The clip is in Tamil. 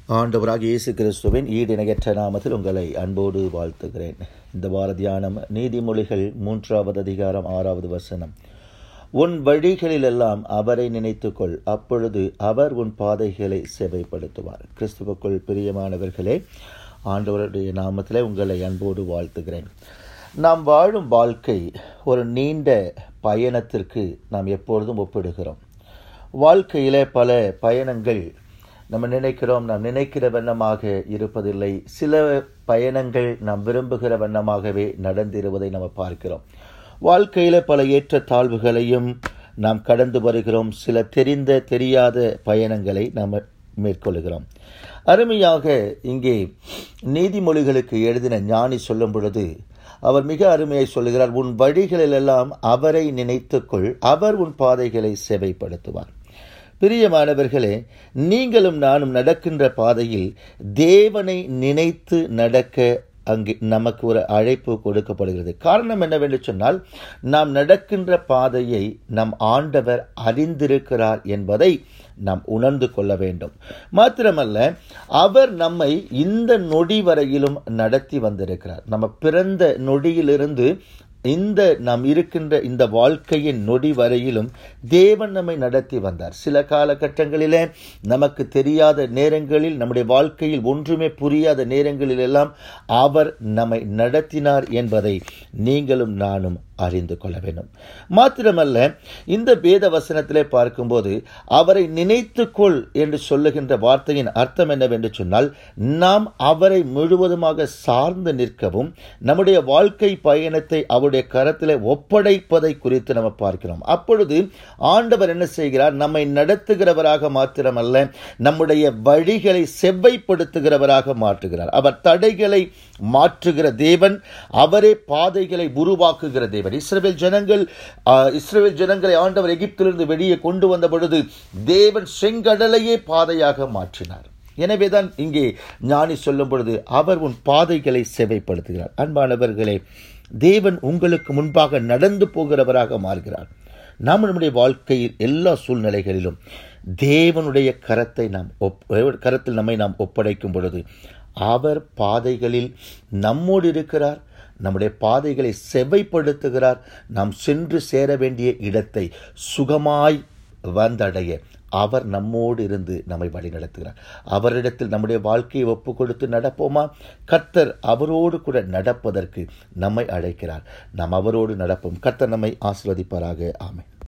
ஆண்டவராக இயேசு கிறிஸ்துவின் ஈடிணையற்ற நாமத்தில் உங்களை அன்போடு வாழ்த்துகிறேன் இந்த வார தியானம் நீதிமொழிகள் மூன்றாவது அதிகாரம் ஆறாவது வசனம் உன் வழிகளிலெல்லாம் அவரை நினைத்துக்கொள் அப்பொழுது அவர் உன் பாதைகளை செவைப்படுத்துவார் கிறிஸ்துவுக்குள் பிரியமானவர்களே ஆண்டவருடைய நாமத்திலே உங்களை அன்போடு வாழ்த்துகிறேன் நாம் வாழும் வாழ்க்கை ஒரு நீண்ட பயணத்திற்கு நாம் எப்பொழுதும் ஒப்பிடுகிறோம் வாழ்க்கையிலே பல பயணங்கள் நம்ம நினைக்கிறோம் நாம் நினைக்கிற வண்ணமாக இருப்பதில்லை சில பயணங்கள் நாம் விரும்புகிற வண்ணமாகவே நடந்திருவதை நம்ம பார்க்கிறோம் வாழ்க்கையில பல ஏற்ற தாழ்வுகளையும் நாம் கடந்து வருகிறோம் சில தெரிந்த தெரியாத பயணங்களை நாம் மேற்கொள்கிறோம் அருமையாக இங்கே நீதிமொழிகளுக்கு எழுதின ஞானி சொல்லும் பொழுது அவர் மிக அருமையை சொல்லுகிறார் உன் வழிகளிலெல்லாம் அவரை நினைத்துக்கொள் அவர் உன் பாதைகளை சேவைப்படுத்துவார் பிரியமானவர்களே நீங்களும் நானும் நடக்கின்ற பாதையில் தேவனை நினைத்து நடக்க அங்கு நமக்கு ஒரு அழைப்பு கொடுக்கப்படுகிறது காரணம் என்னவென்று சொன்னால் நாம் நடக்கின்ற பாதையை நம் ஆண்டவர் அறிந்திருக்கிறார் என்பதை நாம் உணர்ந்து கொள்ள வேண்டும் மாத்திரமல்ல அவர் நம்மை இந்த நொடி வரையிலும் நடத்தி வந்திருக்கிறார் நம்ம பிறந்த நொடியிலிருந்து இந்த நாம் இருக்கின்ற இந்த வாழ்க்கையின் நொடி வரையிலும் தேவன் நம்மை நடத்தி வந்தார் சில காலகட்டங்களிலே நமக்கு தெரியாத நேரங்களில் நம்முடைய வாழ்க்கையில் ஒன்றுமே புரியாத நேரங்களில் எல்லாம் அவர் நம்மை நடத்தினார் என்பதை நீங்களும் நானும் அறிந்து கொள்ள வேண்டும் மாத்திரமல்ல இந்த வேத வசனத்திலே பார்க்கும்போது அவரை நினைத்துக்கொள் என்று சொல்லுகின்ற வார்த்தையின் அர்த்தம் என்னவென்று சொன்னால் நாம் அவரை முழுவதுமாக சார்ந்து நிற்கவும் நம்முடைய வாழ்க்கை பயணத்தை அவருடைய கரத்தில் ஒப்படைப்பதை குறித்து நம்ம பார்க்கிறோம் அப்பொழுது ஆண்டவர் என்ன செய்கிறார் நம்மை நடத்துகிறவராக மாத்திரமல்ல நம்முடைய வழிகளை செவ்வைப்படுத்துகிறவராக மாற்றுகிறார் அவர் தடைகளை மாற்றுகிற தேவன் அவரே பாதைகளை உருவாக்குகிற தேவன் இஸ்ரேல் ஜனங்கள் இஸ்ரேல் ஜனங்களை ஆண்டவர் எகிப்திலிருந்து வெளியே கொண்டு வந்த பொழுது தேவன் செங்கடலையே பாதையாக மாற்றினார் எனவேதான் இங்கே ஞானி சொல்லும் பொழுது அவர் உன் பாதைகளை செவைப்படுத்துகிறார் அன்பானவர்களே தேவன் உங்களுக்கு முன்பாக நடந்து போகிறவராக மாறுகிறார் நாம் நம்முடைய வாழ்க்கையில் எல்லா சூழ்நிலைகளிலும் தேவனுடைய கரத்தை நாம் கரத்தில் நம்மை நாம் ஒப்படைக்கும் பொழுது அவர் பாதைகளில் நம்மோடு இருக்கிறார் நம்முடைய பாதைகளை செவ்வைப்படுத்துகிறார் நாம் சென்று சேர வேண்டிய இடத்தை சுகமாய் வந்தடைய அவர் நம்மோடு இருந்து நம்மை வழி நடத்துகிறார் அவரிடத்தில் நம்முடைய வாழ்க்கையை ஒப்பு கொடுத்து நடப்போமா கர்த்தர் அவரோடு கூட நடப்பதற்கு நம்மை அழைக்கிறார் நாம் அவரோடு நடப்போம் கர்த்தர் நம்மை ஆசிர்வதிப்பாராக ஆமை